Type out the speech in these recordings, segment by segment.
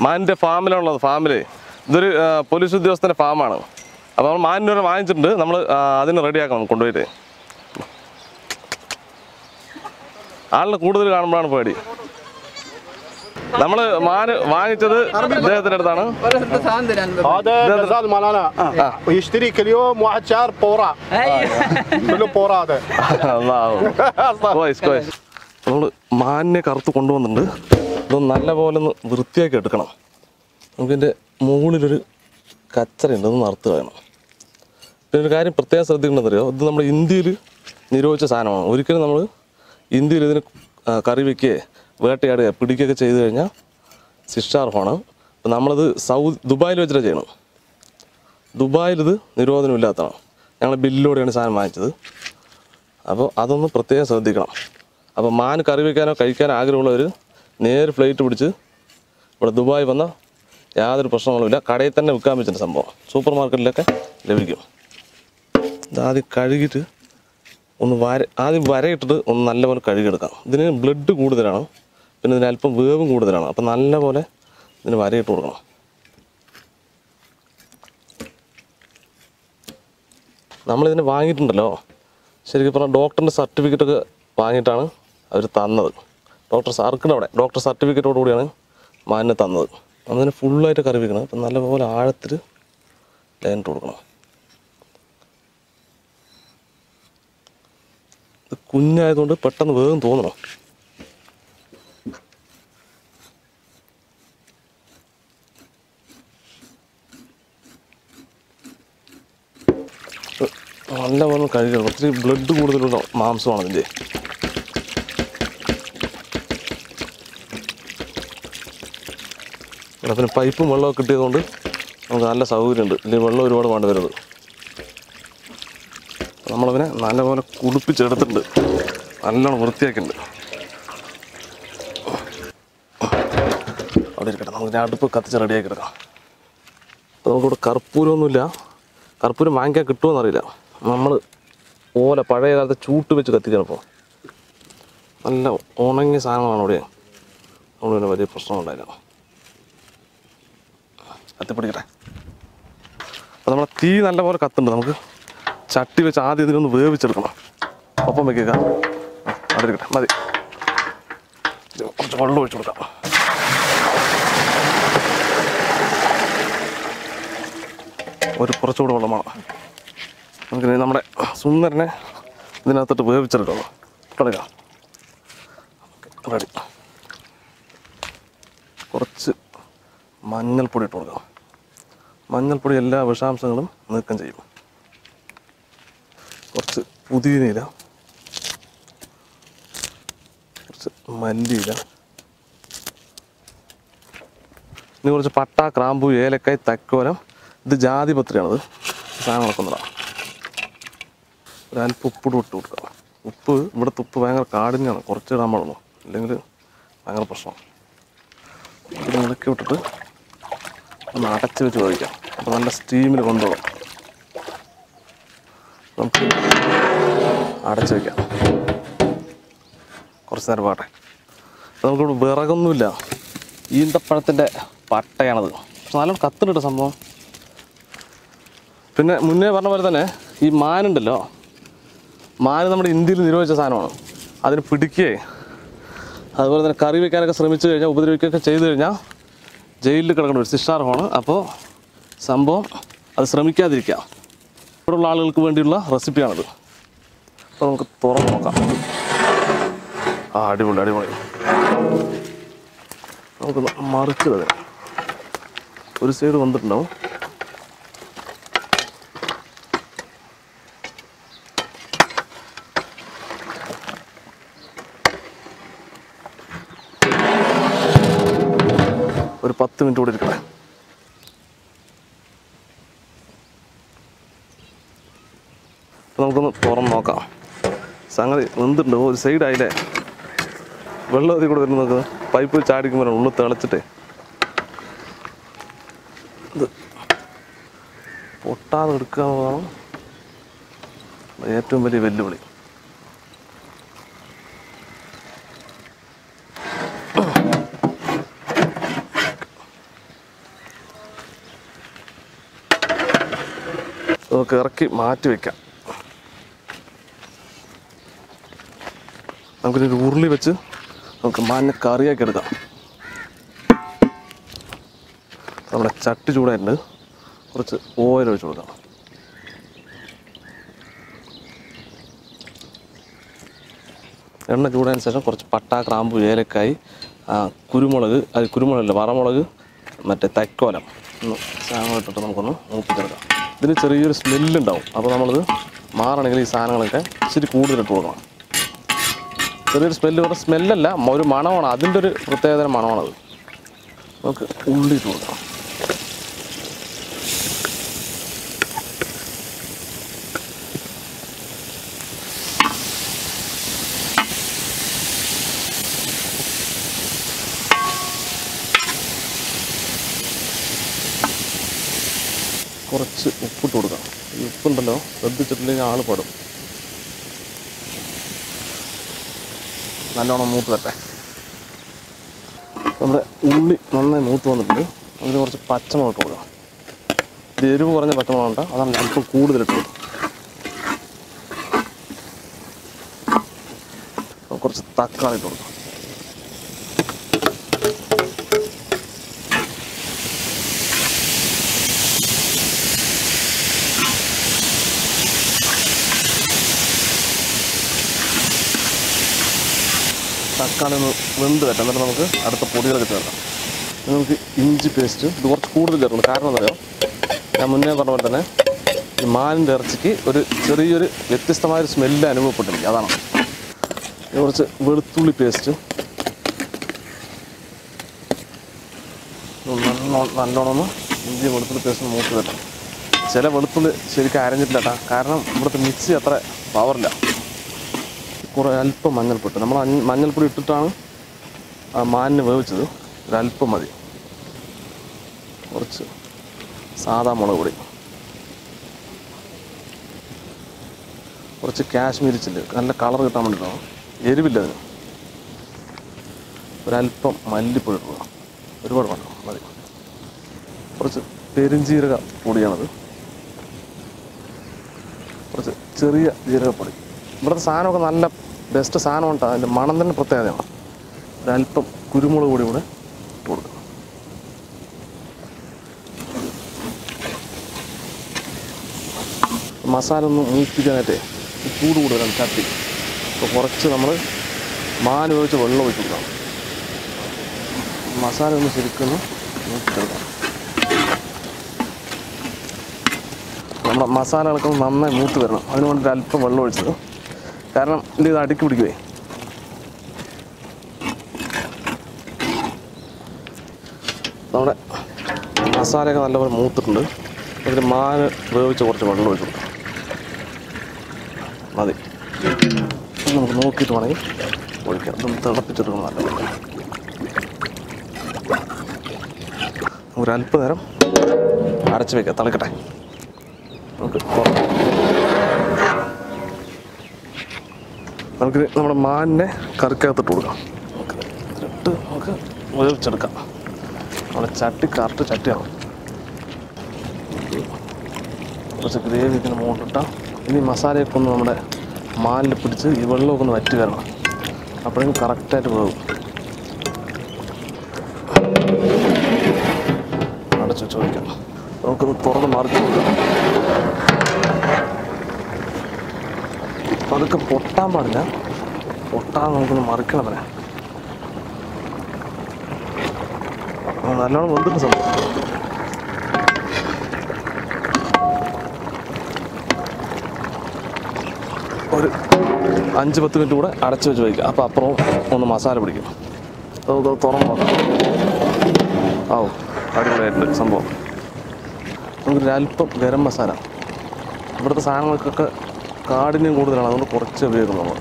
മാനിൻ്റെ ഫാമിലാണുള്ളത് ഫാമിൽ ഇതൊരു ആ, പോലീസ് ഉദ്യോഗസ്ഥൻ്റെ ഫാമാണ് അപ്പോൾ നമ്മൾ മാനിനെ വാങ്ങിച്ചിട്ടുണ്ട് നമ്മൾ അതിന് റെഡിയാക്കണം കൊണ്ടുപോയിട്ട് ആളിന് കൂടുതൽ കാണുമ്പോഴാണ് പേടി നമ്മൾ മാന് വാങ്ങിച്ചത് ഇദ്ദേഹത്തിൻ്റെ അടുത്താണ് هذا غزال مال انا ويشتري كل يوم واحد شهر بورا كله بورا هذا നമ്മൾ മാനിനെ കറുത്ത് കൊണ്ടുവന്നിട്ടുണ്ട് ഇതൊന്ന് നല്ല പോലെ ഒന്ന് വൃത്തിയാക്കി എടുക്കണം നമുക്കിതിൻ്റെ മുകളിലൊരു കച്ചറയുണ്ട് അതൊന്ന് അറുത്ത് കളയണം പിന്നെ ഒരു കാര്യം പ്രത്യേകം ശ്രദ്ധിക്കണമെന്നറിയോ ഇത് നമ്മുടെ ഇന്ത്യയിൽ നിരോധിച്ച സാധനമാണ് ഒരിക്കലും നമ്മൾ ഇന്ത്യയിൽ ഇതിന് ആ, കറി വെക്കുകയോ വേട്ടയാടുകയോ പിടിക്കുകയൊക്കെ ചെയ്തു കഴിഞ്ഞാൽ ശിക്ഷാർഹമാണ് അപ്പം നമ്മളത് സൗദി ദുബായിൽ വെച്ചിട്ടാണ് ചെയ്യണം ദുബായിൽ ഇത് നിരോധനമില്ലാത്തതാണ് ഞങ്ങൾ ബില്ലോടെയാണ് സാധനം വാങ്ങിച്ചത് അപ്പോൾ അതൊന്ന് പ്രത്യേകം ശ്രദ്ധിക്കണം അപ്പോൾ മാൻ കറി വയ്ക്കാനോ കഴിക്കാനോ ആഗ്രഹമുള്ളവർ നേരെ ഫ്ലൈറ്റ് പിടിച്ച് ഇവിടെ ദുബായ് വന്ന യാതൊരു പ്രശ്നങ്ങളുമില്ല കടയിൽ തന്നെ വിൽക്കാൻ പറ്റുന്ന സംഭവം സൂപ്പർ മാർക്കറ്റിലൊക്കെ ലഭിക്കും ഇതാദ്യം കഴുകിയിട്ട് ഒന്ന് വര ആദ്യം വരയിട്ടിട്ട് ഒന്ന് നല്ലപോലെ കഴുകിയെടുക്കാം ഇതിന് ബ്ലഡ് കൂടുതലാണ് പിന്നെ ഇതിന് അല്പം വേവും കൂടുതലാണ് അപ്പം നല്ലപോലെ ഇതിന് വരയിട്ട് കൊടുക്കണം നമ്മളിതിന് വാങ്ങിയിട്ടുണ്ടല്ലോ ശരിക്കും പറഞ്ഞാൽ ഡോക്ടറിൻ്റെ സർട്ടിഫിക്കറ്റ് ഒക്കെ വാങ്ങിയിട്ടാണ് അവർ തന്നത് ഡോക്ടർ സാർക്കിൻ്റെ അവിടെ ഡോക്ടർ സർട്ടിഫിക്കറ്റോട് കൂടിയാണ് മാനിനെ തന്നത് അതിന് ഫുള്ളായിട്ട് കറി വെക്കണം അപ്പം നല്ലപോലെ ആഴത്തിൽ ലൈനിട്ട് കൊടുക്കണം ഇത് കുഞ്ഞായതുകൊണ്ട് പെട്ടെന്ന് വേഗം തോന്നണം നല്ലപോലെ കഴുകണം ഒത്തിരി ബ്ലഡ് കൂടുതലുള്ള മാംസമാണ് ഇതിൻ്റെ ഇവിടെ പിന്നെ പൈപ്പും വെള്ളമൊക്കെ കിട്ടിയതുകൊണ്ട് നമുക്ക് നല്ല സൗകര്യമുണ്ട് ഇല്ലെങ്കിൽ വെള്ളം ഒരുപാട് വേണ്ടി വരുന്നത് നമ്മളതിനെ നല്ലപോലെ കുളിപ്പിച്ചെടുത്തിട്ടുണ്ട് നല്ലോണം വൃത്തിയാക്കിയിട്ടുണ്ട് അവിടെ ഇരിക്കട്ടെ നമുക്ക് ഞാൻ അടുപ്പ് കത്തിച്ച് റെഡിയാക്കി എടുക്കാം അപ്പോൾ നമുക്കിവിടെ കർപ്പൂരമൊന്നുമില്ല കർപ്പൂരം വാങ്ങിക്കാൻ കിട്ടുമോയെന്നറിയില്ല നമ്മൾ ഓല പഴയ കാലത്തെ ചൂട്ട് വെച്ച് കത്തിക്കണം ഇപ്പോൾ നല്ല ഉണങ്ങിയ സാധനങ്ങളാണ് ഇവിടെ അതുകൊണ്ട് പിന്നെ വലിയ പ്രശ്നമുണ്ടായില്ല കത്തിപ്പിടിക്കട്ടെ അപ്പോൾ നമ്മളെ തീ നല്ലപോലെ കത്തുന്നുണ്ട് നമുക്ക് ചട്ടി വെച്ച് ആദ്യം ഇതിനൊന്ന് വേവിച്ചെടുക്കണം ഒപ്പം വെക്കുക അവിടെ ഇരിക്കട്ടെ മതി ഇത് കുറച്ച് വെള്ളം ഒഴിച്ചു കൊടുക്കാം ഒരു കുറച്ചുകൂടെ വെള്ളം വേണം നമുക്കിനി നമ്മുടെ സുന്ദരനെ ഇതിനകത്തോട്ട് വേവിച്ചെടുക്കണം കളിക്കാം റെഡി കുറച്ച് മഞ്ഞൾപ്പൊടി ഇട്ട് കൊടുക്കാം മഞ്ഞൾപ്പൊടി എല്ലാ വിഷാംശങ്ങളും നീക്കം ചെയ്യും കുറച്ച് പുതിനയില കുറച്ച് മല്ലിയില ഇനി കുറച്ച് പട്ട ക്രാമ്പു ഏലക്കായ് തക്കോലം ഇത് ജാതിപത്രിയാണത് സാധനങ്ങളൊക്കെ ഒന്നിടാം ഒരല്പം ഉപ്പിട്ട് ഇട്ട് കൊടുക്കാം ഉപ്പ് ഇവിടുത്തെ ഉപ്പ് ഭയങ്കര കാടിനെയാണ് കുറച്ച് ഇടാൻ പാടുള്ളൂ അല്ലെങ്കിൽ ഭയങ്കര പ്രശ്നം ഇത് ഇളക്കി വിട്ടിട്ട് ഒന്ന് അടച്ച് വെച്ച് വേവിക്കാം അപ്പോൾ നല്ല സ്റ്റീമിൽ കൊണ്ടുപോകാം നമുക്ക് അടച്ച് വയ്ക്കാം കുറച്ച് നേരം പാട്ടെ അപ്പോൾ നമുക്കിവിടെ വിറകൊന്നുമില്ല ഈന്തപ്പഴത്തിൻ്റെ പട്ടയാണത് പക്ഷെ നല്ലോണം കത്തിനിട്ട സംഭവം പിന്നെ മുന്നേ പറഞ്ഞ പോലെ തന്നെ ഈ മാനുണ്ടല്ലോ മാന് നമ്മുടെ ഇന്ത്യയിൽ നിരോധിച്ച സാധനമാണ് അതിന് പിടിക്കുകയെ അതുപോലെ തന്നെ കറി വെക്കാനൊക്കെ ശ്രമിച്ചു കഴിഞ്ഞാൽ ഉപദ്രവിക്കുകയൊക്കെ ചെയ്തു കഴിഞ്ഞാൽ ജയിലിൽ കിടക്കേണ്ട ഒരു ശിക്ഷാർഹമാണ് അപ്പോൾ സംഭവം അത് ശ്രമിക്കാതിരിക്കുക ഇവിടെയുള്ള ആളുകൾക്ക് വേണ്ടിയുള്ള റെസിപ്പിയാണിത് അപ്പോൾ നമുക്ക് തുറന്ന് നോക്കാം ആ അടിപൊളി അടിപൊളി നമുക്കൊന്ന് മറിച്ചത് അതിന് ഒരു സൈഡ് വന്നിട്ടുണ്ടാവും ഒരു പത്ത് മിനിറ്റ് കൂടി ഇരിക്കണേ അപ്പോൾ നമുക്കൊന്ന് തുറന്ന് നോക്കാം സംഗതി വെന്തിട്ടുണ്ട് ഒരു സൈഡായില്ലേ വെള്ളം അതിൽ കൂടെ വരുന്ന നോക്കുക പൈപ്പ് ചാടിക്കുമ്പോൾ ഉള്ളിൽ തിളച്ചിട്ടേ ഇത് പൊട്ടാതെ എടുക്കുക എന്നുള്ളതാണ് ഏറ്റവും വലിയ വെല്ലുവിളി നമുക്ക് ഇറക്കി മാറ്റി വെക്കാം നമുക്കൊരു ഉരുളി വെച്ച് നമുക്ക് മാനിനെ കറിയാക്കി എടുക്കാം നമ്മുടെ ചട്ടി ചൂടായിട്ടുണ്ട് കുറച്ച് ഓയിൽ ഒഴിച്ച് കൊടുക്കാം എണ്ണ ചൂടായതിനു ശേഷം കുറച്ച് പട്ട ക്രാമ്പു ഏലക്കായി ആ, കുരുമുളക് അത് കുരുമുളകല്ല വറമുളക് മറ്റേ തക്കോലം ഒന്ന് സാധനം ഇട്ടിട്ട് നമുക്കൊന്ന് മൂപ്പിച്ചെടുക്കാം ഇതിന് ചെറിയൊരു സ്മെല്ലുണ്ടാവും അപ്പോൾ നമ്മളിത് മാറണമെങ്കിൽ ഈ സാധനങ്ങളൊക്കെ ഇച്ചിരി കൂടുതലിട്ട് കൊടുക്കണം ചെറിയൊരു സ്മെല്ല് പറഞ്ഞാൽ സ്മെല്ലല്ല ഒരു മണമാണ് അതിൻ്റെ ഒരു പ്രത്യേകതരം മണമാണത് നമുക്ക് ഉള്ളി ഇട്ട് കൊടുക്കാം കുറച്ച് ഉപ്പിട്ട് കൊടുക്കാം ഈ ഉപ്പുണ്ടല്ലോ ശ്രദ്ധിച്ചിട്ടില്ലെങ്കിൽ ആൾ പെടും നല്ലോണം മൂത്ത് വരട്ടെ നമ്മുടെ ഉള്ളി നന്നായി മൂത്ത് വന്നിട്ടുണ്ട് അതിന് കുറച്ച് പച്ചമുളക് ഇട്ട് കൊടുക്കാം ഇത് എരിവ് കുറഞ്ഞ പച്ചമുളക് ഉണ്ട് അതാണ് അല്പം കൂടുതലിട്ട് കൊടുക്കും അപ്പോൾ കുറച്ച് തക്കാളി ഇട്ട് കൊടുക്കാം തക്കാളി ഒന്ന് വെന്ത് വരട്ടെ എന്നിട്ട് നമുക്ക് അടുത്ത പൊടികളൊക്കെ ചേർക്കാം ഇനി നമുക്ക് ഇഞ്ചി പേസ്റ്റ് ഇത് കുറച്ച് കൂടുതൽ ചേർക്കണം കാരണം എന്താ ഞാൻ മുന്നേ പറഞ്ഞ പോലെ തന്നെ ഈ മാനിൻ്റെ ഇറച്ചിക്ക് ഒരു ചെറിയൊരു വ്യത്യസ്തമായൊരു സ്മെല്ല് അനുഭവപ്പെട്ടിരിക്കും അതാണ് ഇനി കുറച്ച് വെളുത്തുള്ളി പേസ്റ്റ് നല്ലോണം നല്ലോണം ഒന്ന് ഇഞ്ചി വെളുത്തുള്ളി പേസ്റ്റ് മൂത്ത് വരണം ചില വെളുത്തുള്ളി ശരിക്കും അരഞ്ഞിട്ടില്ല കേട്ടോ കാരണം ഇവിടുത്തെ മിക്സി അത്ര പവറില്ല കുറേ അല്പം മഞ്ഞൾപ്പൊടി നമ്മൾ അഞ്ഞ- മഞ്ഞൾപ്പൊടി ഇട്ടിട്ടാണ് ആ മാനിന് വേവിച്ചത് ഒരല്പം മതി കുറച്ച് സാദാ മുളക് പൊടി കുറച്ച് കാശ്മീരി ചില്ലി നല്ല കളർ കിട്ടാൻ വേണ്ടിയിട്ടാണ് എരിവില്ല അതിന് ഒരല്പം മല്ലിപ്പൊടി ഇടുക ഒരുപാട് വേണ്ട മതി കുറച്ച് പെരുംജീരക പൊടിയാണത് കുറച്ച് ചെറിയ ജീരകപ്പൊടി ഇവിടുത്തെ സാധനമൊക്കെ നല്ല ബെസ്റ്റ് സാധനം ഉണ്ട് അതിൻ്റെ മണം തന്നെ പ്രത്യേകതയാണ് ഒരല്പം കുരുമുളക് പൊടി കൂടെ ഇട്ട് കൊടുക്കുക മസാല ഒന്ന് മൂപ്പിക്കാനായിട്ടേ ഈ ചൂട് കൂടുതലാണ് ചട്ടി അപ്പോൾ കുറച്ച് നമ്മൾ മാൻ ഉപയോഗിച്ച് വെള്ളം ഒഴിച്ച് കൊടുക്കണം മസാല ഒന്ന് ശരിക്കൊന്ന് മൂപ്പിച്ചെടുക്കാം നമ്മുടെ മസാലകളൊക്കെ ഒന്ന് നന്നായി മൂത്ത് വരണം അതിന് വേണ്ടി അല്പം വെള്ളം ഒഴിച്ചത് കാരണം ഇല്ല ഇത് അടുക്കി പിടിക്കുവേ നമ്മുടെ മസാലയൊക്കെ നല്ലപോലെ മൂത്തിട്ടുണ്ട് അതിൽ മാന് വേവിച്ച് കുറച്ച് വെള്ളം ഒഴിച്ചു കൊടുക്കാം മതി ഇത് നമുക്ക് നോക്കിയിട്ട് വേണമെങ്കിൽ ഒഴിക്കാം ഇതൊന്ന് തിളപ്പിച്ചെടുക്കണം നല്ലപോലെ ഒരു അല്പ നേരം അടച്ചു വെക്കാം തിളക്കട്ടെ നമുക്ക് തുറക്കാം. നമുക്ക് നമ്മുടെ മാനിനെ കറിക്കകത്തിട്ട് കൊടുക്കാം നമുക്ക് ഇട്ട് നമുക്ക് വേവിച്ചെടുക്കാം നമ്മുടെ ചട്ടി കറക്റ്റ് ചട്ടിയാണ് കുറച്ച് ഗ്രേവി ഇതിന് മുകളിലിട്ടാൽ ഇനി മസാലയൊക്കെ ഒന്ന് നമ്മുടെ മാനിൽ പിടിച്ച് ഈ വെള്ളമൊക്കെ ഒന്ന് വറ്റി വരണം അപ്പോഴേക്കും കറക്റ്റായിട്ട് വേവും അടച്ചു വെച്ച് വയ്ക്കാം നമുക്കൊന്ന് തുറന്ന് മറിച്ച് കൊടുക്കാം പതുക്കെ പൊട്ടാൻ പാടില്ല പൊട്ടാൻ നമുക്കൊന്ന് മറിക്കണം തന്നെ ആ, നല്ലോണം വെന്തിട്ട് സംഭവം ഒരു അഞ്ച് പത്ത് മിനിറ്റ് കൂടെ അടച്ചു വെച്ച് വയ്ക്കുക അപ്പോൾ അപ്പുറം ഒന്ന് മസാല പിടിക്കും അത് തുറന്ന് നോക്കാം ആവും അടിപൊളിയായിട്ടുണ്ട് സംഭവം നമുക്കൊരു അല്പം ഗരം മസാല ഇവിടുത്തെ സാധനങ്ങൾക്കൊക്കെ കാഠിന്യം കൂടുതലാണ് അതുകൊണ്ട് കുറച്ച് ഉപയോഗിക്കും നമ്മൾ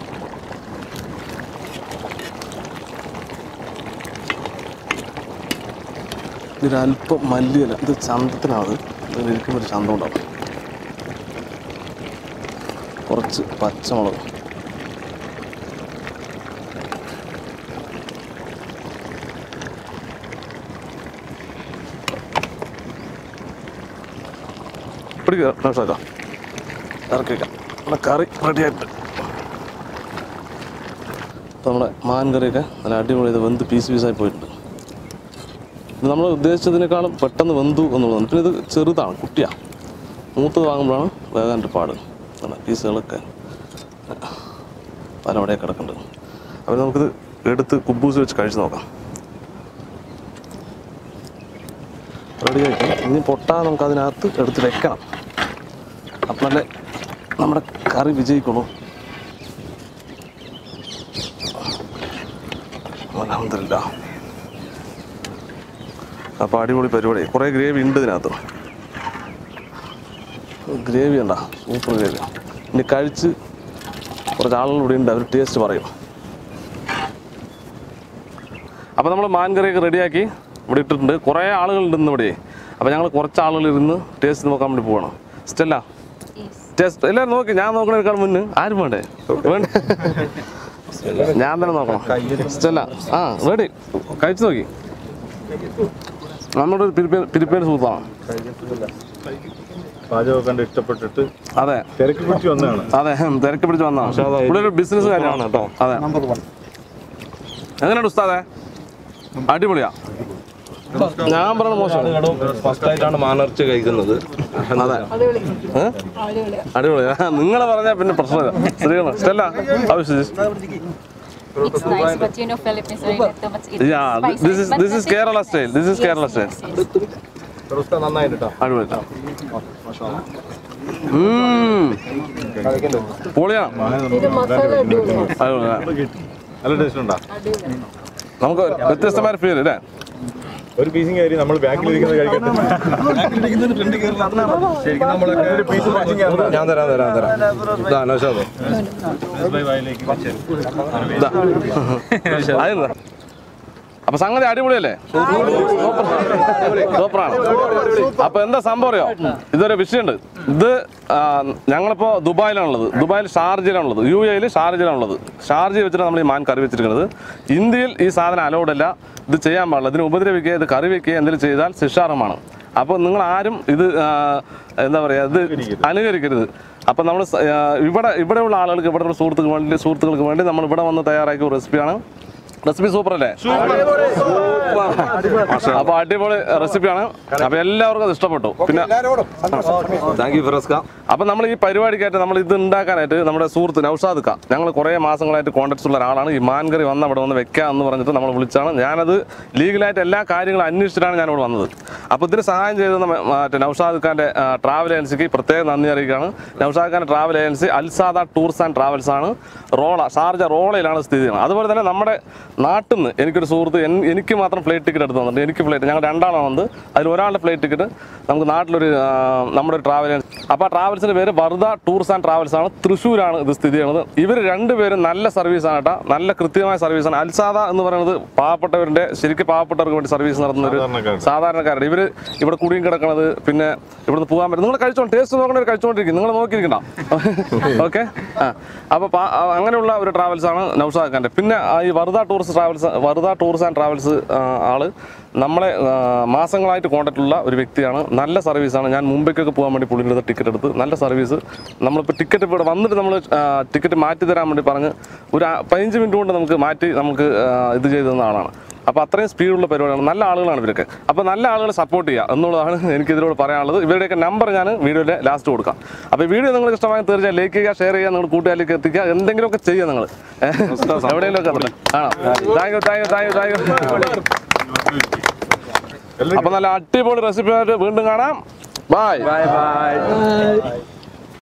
ഇതിലല്പം മല്ലിയില ഇത് ചന്തത്തിനാണ് ഇതിൽ ഇരിക്കുമ്പോൾ ഒരു ചന്തം ഉണ്ടാവും കുറച്ച് പച്ചമുളക് പിടിക്കുക നൗഷാക്കാം ഇറക്കി വെക്കാം നമ്മുടെ കറി റെഡി ആയിട്ട് അപ്പോൾ നമ്മുടെ മാൻ കറിയൊക്കെ നല്ല അടിപൊളി ഇത് വെന്ത് പീസ് പീസായി പോയിട്ടുണ്ട് ഇത് നമ്മൾ ഉദ്ദേശിച്ചതിനേക്കാളും പെട്ടെന്ന് വെന്തു എന്നുള്ളതാണ് പിന്നെ ഇത് ചെറുതാണ് കുട്ടിയാണ് മൂത്തത് വാങ്ങുമ്പോഴാണ് വേകാൻ്റെ പാട് അങ്ങനെ പീസുകളൊക്കെ പലവിടെ കിടക്കുന്നുണ്ട് അപ്പോൾ നമുക്കിത് എടുത്ത് കുബൂസ് വെച്ച് കഴിച്ച് നോക്കാം റെഡി ആക്കി ഇനി പൊട്ടാ നമുക്ക് അതിനകത്ത് എടുത്ത് വെക്കണം അപ്പോഴല്ലേ നമ്മുടെ കറി വിജയിക്കുള്ളൂ അലഹമില്ല അപ്പോൾ അടിപൊളി പരിപാടി കുറേ ഗ്രേവി ഉണ്ട് ഇതിനകത്ത് ഗ്രേവി ഉണ്ട സൂപ്പർ ഗ്രേവി ഇനി കഴിച്ച് കുറച്ച് ആളുകൾ ഇവിടെ ഉണ്ട് അവർ ടേസ്റ്റ് പറയും അപ്പോൾ നമ്മൾ മാൻ കറിയൊക്കെ റെഡിയാക്കി ഇവിടെ ഇട്ടിട്ടുണ്ട് കുറേ ആളുകളുണ്ട് ഇന്ന് ഇവിടെ അപ്പോൾ ഞങ്ങൾ കുറച്ച് ആളുകൾ ഇരുന്ന് ടേസ്റ്റ് നോക്കാൻ വേണ്ടി പോകണം സ്റ്റെല്ല ടേസ്റ്റ് എല്ലാവരും നോക്കി ഞാൻ നോക്കണേക്കാൾ മുന്നേ ആരും വേണ്ടേ വേണ്ടേ ഞാൻ തന്നെ നോക്കണം സ്റ്റെല്ല ആ റെഡി കഴിച്ചു നോക്കി നമ്മുടെ ഒരു പിരിപ്പേ പിരിപ്പേര് സുഹൃത്താണ് പാചകം കണ്ട് ഇഷ്ടപ്പെട്ടിട്ട് അതെ തിരക്ക് പിടിച്ച് വന്നതാണ് അതെ തിരക്ക് പിടിച്ച് വന്നതാണ് ഇവിടെ ഒരു ബിസിനസ് കാര്യമാണ് കേട്ടോ അതെ എങ്ങനെയുണ്ട് ഉസ്താദെ അടിപൊളിയാ ഞാൻ പറയണ മോശം ഫസ്റ്റ് ആയിട്ടാണ് മാനർച്ച കഴിക്കുന്നത് അതെ ഏ? അടിപൊളിയാ നിങ്ങളെ പറഞ്ഞാൽ പിന്നെ പ്രശ്നമില്ല ശരിയാണ് സ്റ്റെല്ല ആവശ്യം It's nice, but you know Philippines are not too much eat Yeah, spicy. this is But this is the- Kerala style. This is Yes, Kerala yes, style. yes. നന്നായിട്ട് കേട്ടോ അടിപൊളിയാ ഉം. പൊളിയാണ് അടിപൊളിയാ നല്ല ടേസ്റ്റ് ഉണ്ടാ നമുക്ക് വ്യത്യസ്തമായ ഫീൽ അല്ലേ ഒരു പീസും കയറി നമ്മൾ ബാക്കിൽ ഇരിക്കുന്നത് കഴിക്കട്ടെ ഒരു പീസ് ഞാൻ തരാം തരാം തരാം ഇതാ നൗഷാദേ ഇതാ. അതെന്താ അപ്പൊ സംഗതി അടിപൊളിയല്ലേ സൂപ്പറാണ് അപ്പൊ എന്താ സംഭവം അറിയോ ഇതൊരു വിഷയമുണ്ട് ഇത് ആ, ഞങ്ങളിപ്പോ ദുബായിലാണുള്ളത് ദുബായിൽ ഷാർജയിലാണുള്ളത് യു എയിൽ ഷാർജയിലാണുള്ളത് ഷാർജയിൽ വെച്ചിട്ട് നമ്മൾ ഈ മാൻ കറി വെച്ചിരിക്കുന്നത് ഇന്ത്യയിൽ ഈ സാധനം അലൗഡ് അല്ല ഇത് ചെയ്യാൻ പാടില്ല ഇതിന് ഉപദ്രവിക്കുക ഇത് കറി വെക്കുക എന്തെങ്കിലും ചെയ്താൽ ശിക്ഷാർഹമാണ് അപ്പോൾ നിങ്ങൾ ആരും ഇത് ആ, എന്താ പറയുക ഇത് അനുകരിക്കരുത് അപ്പം നമ്മൾ ഇവിടെ ഇവിടെയുള്ള ആളുകൾക്ക് ഇവിടെയുള്ള സുഹൃത്തുക്കൾക്ക് വേണ്ടി സുഹൃത്തുക്കൾക്ക് വേണ്ടി നമ്മൾ ഇവിടെ വന്ന് തയ്യാറാക്കിയ റെസിപ്പിയാണ് റെസിപ്പി സൂപ്പർ അല്ലേ അപ്പൊ അടിപൊളി റെസിപ്പിയാണ് അപ്പൊ എല്ലാവർക്കും അത് ഇഷ്ടപ്പെട്ടു പിന്നെ താങ്ക് യു ഫിറസ്ക അപ്പൊ നമ്മൾ ഈ പരിപാടിക്കായിട്ട് നമ്മൾ ഇത് ഉണ്ടാക്കാനായിട്ട് നമ്മുടെ സുഹൃത്ത് നൌഷാദ് ഖാൻ ഞങ്ങൾ കുറേ മാസങ്ങളായിട്ട് കോൺടാക്ട്സ് ഉള്ള ഒരാളാണ് ഈ മാൻ കറി വന്ന് അവിടെ വന്ന് വെക്കാം എന്ന് പറഞ്ഞിട്ട് നമ്മൾ വിളിച്ചാണ് ഞാനത് ലീഗലായിട്ട് എല്ലാ കാര്യങ്ങളും അന്വേഷിച്ചിട്ടാണ് ഞാൻ ഇവിടെ വന്നത് അപ്പോൾ ഇതിന് സഹായം ചെയ്തത് മ- മറ്റേ നൌഷാദ് ഖാന്റെ ട്രാവൽ ഏജൻസിക്ക് പ്രത്യേകം നന്ദി അറിയിക്കുകയാണ് നൌഷാദ് ഖാന്റെ travel agency Alsada tours and travels ആണ് റോള ഷാർജ റോളയിലാണ് സ്ഥിതി ചെയ്യുന്നത് അതുപോലെ തന്നെ നമ്മുടെ നാട്ടിൽ നിന്ന് എനിക്കൊരു സുഹൃത്ത് എൻ- എനിക്ക് മാത്രം ഫ്ലൈറ്റ് ടിക്കറ്റ് എടുത്ത് തന്നിട്ടുണ്ട് എനിക്ക് ഫ്ലൈറ്റ് ഞങ്ങൾ രണ്ടാളാണ് വന്നത് അതിൽ ഒരാളുടെ ഫ്ലൈറ്റ് ടിക്കറ്റ് നമുക്ക് നാട്ടിലൊരു ആ, നമ്മുടെ ഒരു ട്രാവൽ അപ്പോൾ ആ ട്രാവൽസിൻ്റെ പേര് വർദ്ധ ടൂർസ് ആൻഡ് ട്രാവൽസ് ആണ് തൃശ്ശൂരാണ് ഇത് സ്ഥിതി ചെയ്യുന്നത് ഇവർ രണ്ടുപേരും നല്ല സർവീസാണ് കേട്ടോ നല്ല കൃത്യമായ സർവീസാണ് അൽസാദ എന്ന് പറയുന്നത് പാവപ്പെട്ടവരുടെ ശരിക്കും പാവപ്പെട്ടവർക്ക് വേണ്ടി സർവീസ് നടത്തുന്ന ഒരു സാധാരണക്കാരുടെ. സാധാരണക്കാരുടെ ഇവർ ഇവിടെ കുടിയും കിടക്കണത് പിന്നെ ഇവിടുന്ന് പോകാൻ പറ്റും നിങ്ങൾ കഴിച്ചോണ്ട് ടേസ്റ്റ് നോക്കണവർ കഴിച്ചുകൊണ്ടിരിക്കും നിങ്ങൾ നോക്കിയിരിക്കണ്ട ഓക്കെ ആ അപ്പോൾ അങ്ങനെയുള്ള ഒരു ട്രാവൽസ് ആണ് നൗഷാദ് ഖാൻ്റെ പിന്നെ ആ ഈ Vardha tourist travels Vardha tourist and travels ആള് നമ്മളെ ആ, മാസങ്ങളായിട്ട് കോൺടാക്റ്റ് ഉള്ള ഒരു വ്യക്തിയാണ് നല്ല സർവീസാണ് ഞാൻ മുംബൈക്കൊക്കെ പോകാൻ വേണ്ടി പുള്ളിൻ്റെ അടുത്ത് ടിക്കറ്റ് എടുത്ത് നല്ല സർവീസ് നമ്മളിപ്പോൾ ടിക്കറ്റ് ഇവിടെ വന്നിട്ട് നമ്മൾ ടിക്കറ്റ് മാറ്റി തരാൻ വേണ്ടി പറഞ്ഞ് ഒരു ആ- പതിനഞ്ച് മിനിറ്റ് കൊണ്ട് നമുക്ക് മാറ്റി നമുക്ക് ആ, ഇത് ചെയ്തു തന്ന ആളാണ് അപ്പോൾ അത്രയും സ്പീഡുള്ള പരിപാടിയാണ് നല്ല ആളുകളാണ് ഇവരൊക്കെ അപ്പോൾ നല്ല ആളുകളെ സപ്പോർട്ട് ചെയ്യുക എന്നുള്ളതാണ് എനിക്ക് ഇതിനോട് പറയാനുള്ളത് ഇവരുടെയൊക്കെ നമ്പർ ഞാൻ വീഡിയോയിലെ ലാസ്റ്റ് കൊടുക്കാം അപ്പോൾ ഈ വീഡിയോ നിങ്ങൾക്ക് ഇഷ്ടമായി തീർച്ചയായും ലൈക്ക് ചെയ്യുക ഷെയർ ചെയ്യുക നിങ്ങൾ കൂട്ടുകാരിലേക്ക് എത്തിക്കുക എന്തെങ്കിലുമൊക്കെ ചെയ്യുക നിങ്ങൾ എവിടെയെങ്കിലും ഒക്കെ ആണോ thank you thank you thank you thank you അപ്പോൾ നല്ല അടിപൊളി റെസിപ്പി ആയിട്ട് വീണ്ടും കാണാം ബൈ ബൈ ബൈ